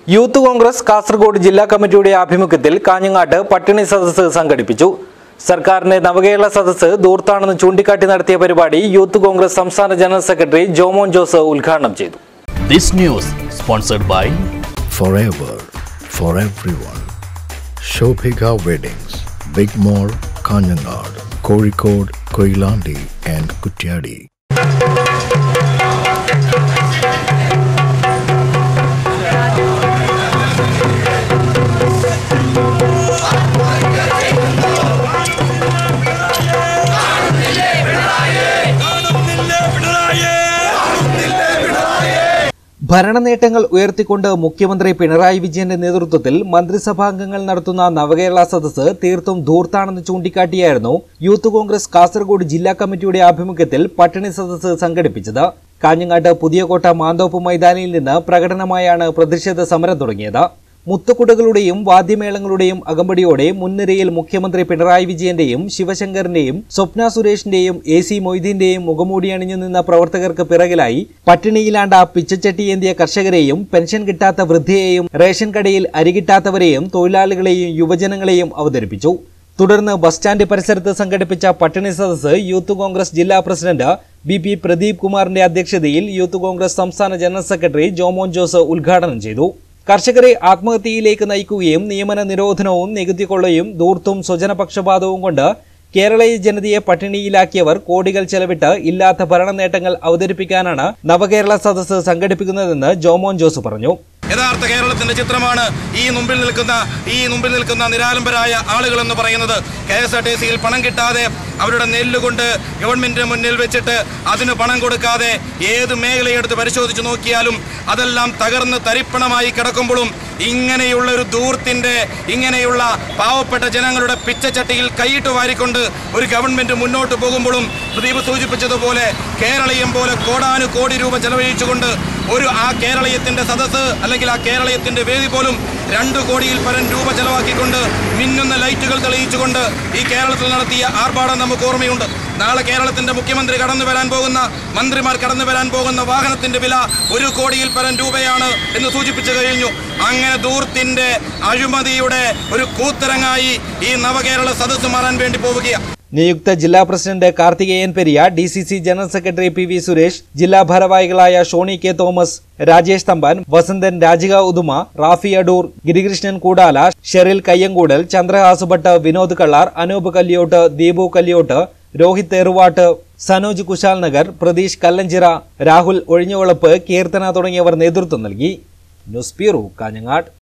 Youth Congress Kasaragod ജില്ലാ കമ്മിറ്റിയുടെ ആഭിമുഖ്യത്തിൽ കാഞ്ഞങ്ങാട്ട് പട്ടിണി സദസ്സ് സംഘടിപ്പിച്ചു സർക്കാരിന്റെ നവകേരള സദസ്സ് ദൂർത്താണെന്ന് ചൂണ്ടിക്കാട്ടി നടത്തിയ പരിപാടി യൂത്ത് കോൺഗ്രസ് സംസ്ഥാന ജനറൽ സെക്രട്ടറി ജോമോൻ ജോസ് ഉദ്ഘാടനം ചെയ്തു This news sponsored by forever for everyone. Shobhika Weddings, Big Mall, Kanyanad, Kozhikode, Koilandi and Kutyadi. ഭരണനേട്ടങ്ങൾ ഉയർത്തിക്കൊണ്ട് മുഖ്യമന്ത്രി പിണറായി വിജയന്റെ നേതൃത്വത്തിൽ മന്ത്രിസഭാംഗങ്ങൾ നടത്തുന്ന നവകേരള സദസ്സ് തീർത്തും ധൂർത്താണെന്ന് ചൂണ്ടിക്കാട്ടിയായിരുന്നു യൂത്ത് കോൺഗ്രസ് കാസർഗോഡ് ജില്ലാ കമ്മിറ്റിയുടെ ആഭിമുഖ്യത്തിൽ പട്ടിണി സദസ്സ് സംഘടിപ്പിച്ചത് കാഞ്ഞങ്ങാട്ട് പുതിയകോട്ട മാന്തോപ്പ് മൈതാനിയിൽ നിന്ന് പ്രകടനമായാണ് പ്രതിഷേധ സമരം തുടങ്ങിയത് മുത്തുകുടകളുടെയും വാദ്യമേളങ്ങളുടെയും അകമ്പടിയോടെ മുൻനിരയിൽ മുഖ്യമന്ത്രി പിണറായി വിജയന്റെയും ശിവശങ്കറിന്റെയും സ്വപ്ന സുരേഷിന്റെയും എ സി മൊയ്തീന്റെയും മുഖമൂടി അണിഞ്ഞു നിന്ന പ്രവർത്തകർക്ക് പിറകിലായി പട്ടിണിയിലാണ്ട പിച്ചച്ചട്ടിയേന്തിയ കർഷകരെയും പെൻഷൻ കിട്ടാത്ത വൃദ്ധയെയും റേഷൻ കടയിൽ അരി കിട്ടാത്തവരെയും തൊഴിലാളികളെയും യുവജനങ്ങളെയും അവതരിപ്പിച്ചു തുടർന്ന് ബസ് സ്റ്റാൻഡ് പരിസരത്ത് സംഘടിപ്പിച്ച പട്ടിണി സദസ്സ് യൂത്ത് കോൺഗ്രസ് ജില്ലാ പ്രസിഡന്റ് ബി പി പ്രദീപ് കുമാറിന്റെ അധ്യക്ഷതയിൽ യൂത്ത് കോൺഗ്രസ് സംസ്ഥാന ജനറൽ സെക്രട്ടറി ജോമോൻ ജോസ് ഉദ്ഘാടനം ചെയ്തു കർഷകരെ ആത്മഹത്യയിലേക്ക് നയിക്കുകയും നിയമന നിരോധനവും നികുതി കൊള്ളയും ധൂർത്തും സ്വജനപക്ഷപാതവും കൊണ്ട് കേരളീയ ജനതയെ പട്ടിണിയിലാക്കിയവർ കോടികൾ ചെലവിട്ട് ഇല്ലാത്ത ഭരണ നേട്ടങ്ങൾ അവതരിപ്പിക്കാനാണ് നവകേരള സദസ്സ് സംഘടിപ്പിക്കുന്നതെന്ന് ജോമോൻ ജോസ് പറഞ്ഞു യഥാർത്ഥ കേരളത്തിന്റെ ചിത്രമാണ് ഈ മുമ്പിൽ നിൽക്കുന്ന ഈ മുമ്പിൽ നിൽക്കുന്ന നിരാലംബരായ ആളുകൾ എന്ന് പറയുന്നത് കെ എസ് ആർ ടി സിയിൽ പണം കിട്ടാതെ അവരുടെ നെല്ലുകൊണ്ട് ഗവൺമെന്റിന് മുന്നിൽ വെച്ചിട്ട് അതിന് പണം കൊടുക്കാതെ ഏത് മേഖലയെടുത്ത് പരിശോധിച്ച് നോക്കിയാലും അതെല്ലാം തകർന്ന് തരിപ്പണമായി കിടക്കുമ്പോഴും ഇങ്ങനെയുള്ള ഒരു ദൂർത്തിന്റെ ഇങ്ങനെയുള്ള പാവപ്പെട്ട ജനങ്ങളുടെ പിച്ചച്ചട്ടിയിൽ കൈയിട്ട് വാരിക്കൊണ്ട് ഒരു ഗവൺമെന്റ് മുന്നോട്ട് പോകുമ്പോഴും പ്രദീപ് സൂചിപ്പിച്ചതുപോലെ കേരളീയം പോലെ കോടാനു കോടി രൂപ ചെലവഴിച്ചുകൊണ്ട് ഒരു ആ കേരളീയത്തിന്റെ സദസ്സ് അല്ലെങ്കിൽ ആ കേരളീയത്തിന്റെ വേദി പോലും രണ്ടു കോടിയിൽ പരം രൂപ ചെലവാക്കിക്കൊണ്ട് മിന്നുന്ന ലൈറ്റുകൾ തെളിയിച്ചുകൊണ്ട് ഈ കേരളത്തിൽ നടത്തിയ ആർഭാടം നമുക്ക് ഓർമ്മയുണ്ട് നാളെ കേരളത്തിന്റെ മുഖ്യമന്ത്രി കടന്നു വരാൻ പോകുന്ന മന്ത്രിമാർ കടന്നു വരാൻ പോകുന്ന വാഹനത്തിന്റെ വില ഒരു കോടിയിൽ പരം രൂപയാണ് എന്ന് സൂചിപ്പിച്ചു കഴിഞ്ഞു അങ്ങനെ ദൂർത്തിന്റെ അഴിമതിയുടെ ഒരു കൂത്തരങ്ങായി ഈ നവകേരള സദസ്സ് മാറാൻ വേണ്ടി പോവുകയാണ് നിയുക്ത ജില്ലാ president Karthikeyan Periya D C C general secretary P V Suresh ജില്ലാ ഭാരവാഹികളായ ഷോണി കെ തോമസ് രാജേഷ് തമ്പാൻ വസന്തൻ രാജിക ഉദുമ റാഫി അടൂർ ഗിരികൃഷ്ണൻ കൂടാല ഷെറിൽ കയ്യങ്കൂടൽ ചന്ദ്രഹാസ് ഭട്ട് വിനോദ് കള്ളാർ അനൂപ് കല്യോട്ട് ദീപു കല്യോട്ട് രോഹിത് എറുവാട്ട് സനോജ് കുശാൽ നഗർ പ്രതീഷ് കല്ലഞ്ചിറ രാഹുൽ ഒഴിഞ്ഞുവളപ്പ് കീർത്തന തുടങ്ങിയവർ നേതൃത്വം നൽകി ന്യൂസ് ബ്യൂറോ കാഞ്ഞങ്ങാട്